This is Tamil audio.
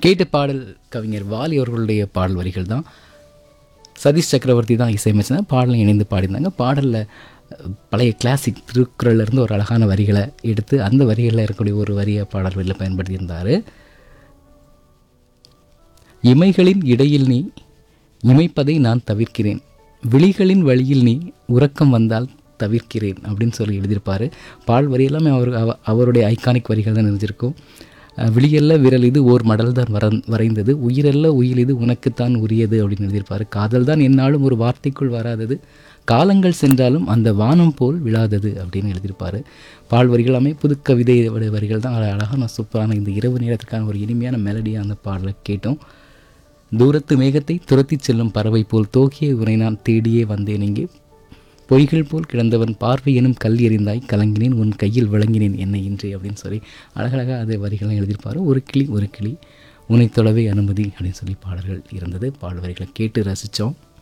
கேட்ட பாடல் கவிஞர் வாலி அவர்களுடைய பாடல் வரிகள் தான் சதீஷ் சக்கரவர்த்தி தான் இசையமைச்சது பாடலை இணைந்து பாடியிருந்தாங்க பாடலில் பழைய கிளாசிக் திருக்குறள்ல இருந்து ஒரு அழகான வரிகளை எடுத்து அந்த வரிகளில் இருக்கக்கூடிய ஒரு வரியை பாடல் வரியில் பயன்படுத்தியிருந்தார் இமைகளின் இடையில் நீ இமைப்பதை நான் தவிர்க்கிறேன் விழிகளின் வழியில் நீ உறக்கம் வந்தால் தவிர்க்கிறேன் அப்படின்னு சொல்லி எழுதியிருப்பார் பால் வரி எல்லாமே அவர் அவ- அவருடைய ஐகானிக் வரிகள் தான் இருந்திருக்கும் அஹ், விழியல்ல விரல் இது ஓர் மடல் தான் வர வரைந்தது உயிரல்ல உயில் இது உனக்குத்தான் உரியது அப்படின்னு எழுதியிருப்பார் காதல் தான் என்னாலும் ஒரு வார்த்தைக்குள் வராதது காலங்கள் சென்றாலும் அந்த வானம் போல் விழாதது அப்படின்னு எழுதியிருப்பார் பால் வரிகள் எல்லாமே புது கவிதை வரிகள் தான் அழகான சூப்பரான இந்த இரவு நேரத்துக்கான ஒரு இனிமையான மெலடியாக அந்த பாடலை கேட்டோம் தூரத்து மேகத்தை துரத்திச் செல்லும் பறவை போல் தோக்கிய உரை நான் தேடியே வந்தேன் இங்கே பொய்கள் போல் கிடந்தவன் பார்வை எனும் கல் எறிந்தாய் கலங்கினேன் உன் கையில் விளங்கினேன் என்னை இன்றே அப்படின்னு சொல்லி அழகழகாக அது வரிகளை எழுதியிருப்பார் ஒரு கிளி ஒரு கிளி உன்னை தொலைவே அனுமதி அப்படின்னு சொல்லி பாடல்கள் இருந்தது பாடல் வரிகளை கேட்டு ரசித்தோம்